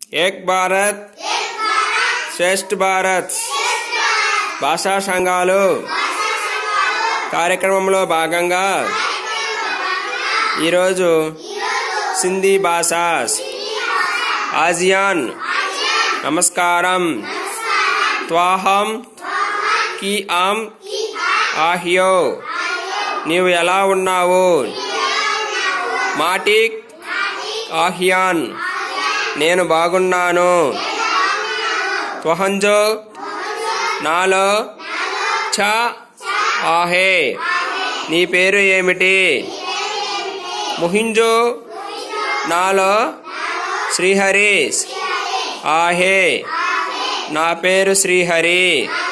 ఏక్ భారత్ శ్రేష్ఠ భారత్ భాషా సంఘాలు కార్యక్రమంలో భాగంగా ఈరోజు సింధీ భాష ఆజియాన్ నమస్కారం త్వాహం కి ఆమ్ ఆహియో నీవు ఎలా ఉన్నావు మాటిక్ ఆహియాన్ నేను బాగున్నాను త్వహంజో నాలో ఛ ఆహే నీ పేరు ఏమిటి ముహింజో నాలో శ్రీహరీష్ ఆహే నా పేరు శ్రీహరి